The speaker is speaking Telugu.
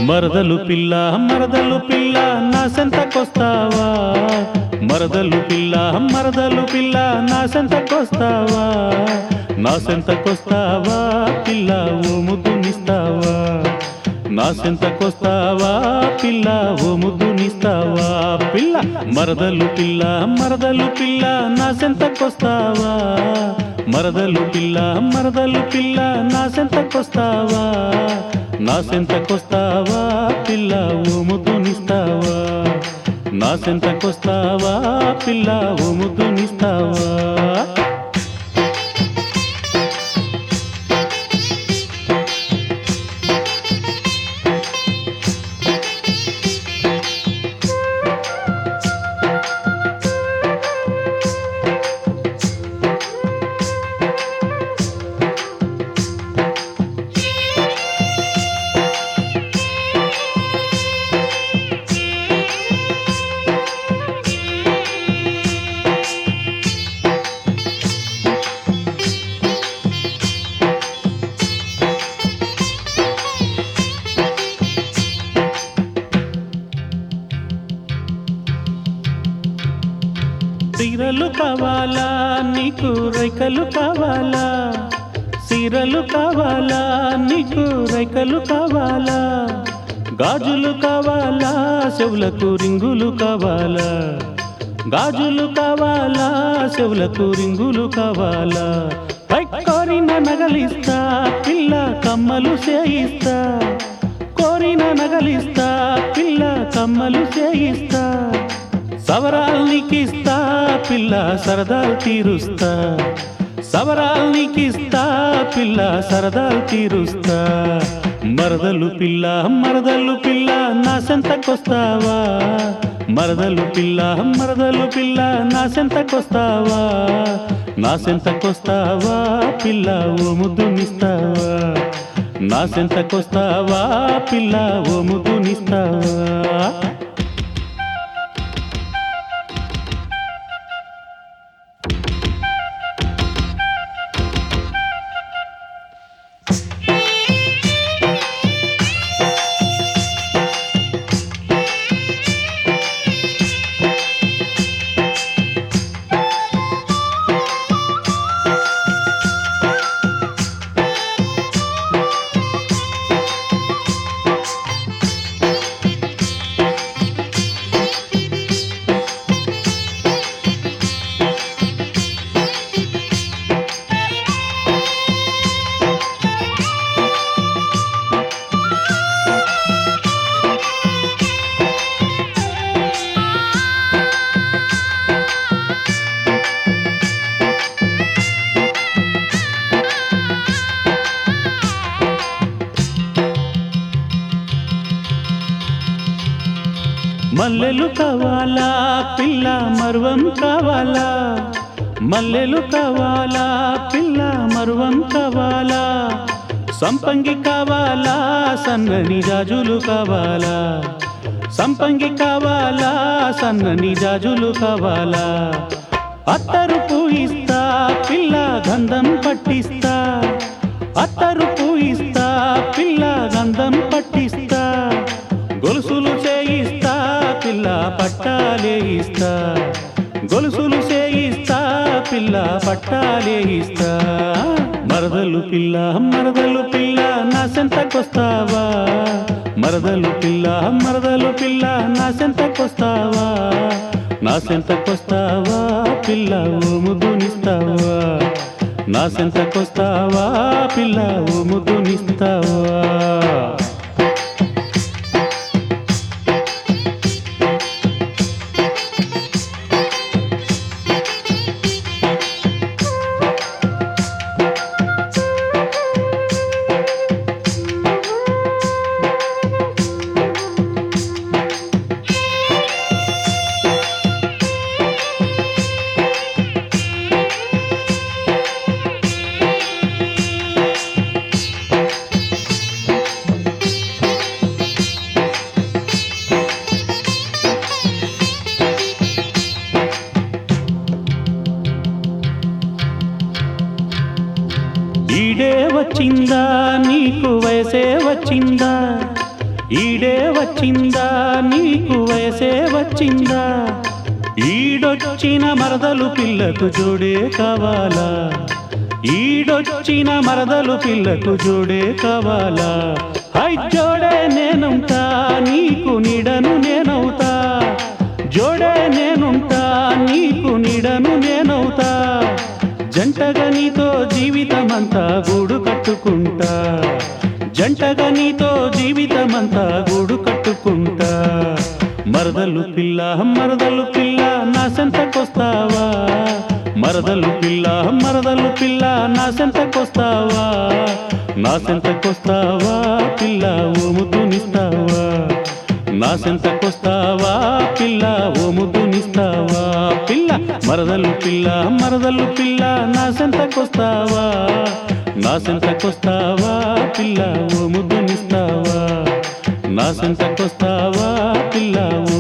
మరదలు పిల్ల మరదలు పిల్ల నా సెంతకొస్తావా మరదలు పిల్ల మరదలు పిల్ల నా సెంతకొస్తావా నా సెంతకొస్తావా పిల్ల ఓ ముద్దునిస్తావా నా సెంతకొస్తావా పిల్ల ఓ ముద్దునిస్తావా పిల్ల మరదలు పిల్ల మరదలు పిల్ల నా సెంతకొస్తావా మరదలు పిల్ల మరదలు పిల్ల నా సెంతకొస్తావా నా సెంతకొస్తావా పిల్ల ఓ ముద్దునిస్తావా నా సెంతకొస్తావా పిల్ల ఓ ముద్దునిస్తావా సీరలు కావాలా నీకు రైకలు కావాలా సీరలు కావాలా నీకు రైకలు కావాలా గాజులు కావాలా చెవులకు రింగులు కావాలా గాజులు కావాలా చెవులకు రింగులు కావాలా పై కోరిన నగలిస్తా పిల్ల కమ్మలు చేయిస్తా కోరిన నగలిస్తా పిల్ల కమ్మలు చేయిస్తా సవరాల్నికిస్తా పిల్ల సరదాలు తీరుస్తా సవరాల్నికిస్తా పిల్ల సరదాలు తీరుస్తా మరదలు పిల్ల మరదలు పిల్ల నా సెంతకొస్తావా మరదలు పిల్ల మరదలు పిల్ల నా సెంతకొస్తావా నా సెంతకొస్తావా పిల్ల ఓ ముద్దునిస్తావా నా సెంతకొస్తావా పిల్ల ఓ ముద్దునిస్తావా మల్లెలు కావాలా పిల్ల మరువం కావాలా మల్లెలు కావాలా పిల్ల మరువం కావాలా సంపంగి కావాలా సన్నని జాజులు కావాలా సంపంగి కావాలా సన్నని జాజులు కావాలా అత్తరు పూయిస్తా పిల్ల గంధం పట్టిస్తా అత్తరు పూయిస్తా పిల్ల గంధం పట్టిస్తా గొలుసులు చేయిస్తా పిల్ల పట్టాలే ఇస్తా గొలుసులు చేయిస్తా పిల్ల పట్టాలే ఇస్తా మరదలు పిల్ల మరదలు పిల్ల నా సెంతకొస్తావా మరదలు పిల్ల మరదలు పిల్ల నా సెంతకొస్తావా నా సెంతకొస్తావా పిల్ల ఓ ముద్దునిస్తావా నా సెంతకొస్తావా పిల్ల ఓ ముద్దునిస్తావా ఈడే వచ్చిందా నీకు వయసే వచ్చిందా ఈడే వచ్చిందా నీకు వయసే వచ్చిందా ఈడొచ్చిన మరదలు పిల్లకు జోడే కావాలా ఈడొచ్చిన మరదలు పిల్లకు జోడే కావాలా హై జోడే నేనుంటా నీకు నీడను నేనవుతా జోడే నేనుంటా నీకు నీడను నేనవుతా జంటగా నీతో జీవితమంతా గూడు కట్టుకుంటా జంటగా నీతో జీవితమంతా గూడు కట్టుకుంటా మరదలు పిల్ల మరదలు పిల్ల నా సెంతకొస్తావా మరదలు పిల్ల మరదలు పిల్ల నా సెంతకొస్తావా నా సెంతకొస్తావా పిల్ల ఓ ముద్దునిస్తావా నా సెంతకొస్తావా పిల్ల ఓ ముద్దునిస్తావా పిల్ల మరదలు పిల్ల మరదలు పిల్ల నా సెంతకొస్తావా నా సెంతకొస్తావా పిల్ల ఓ ముద్దునిస్తావా నా సెంతకొస్తావా పిల్ల ఓ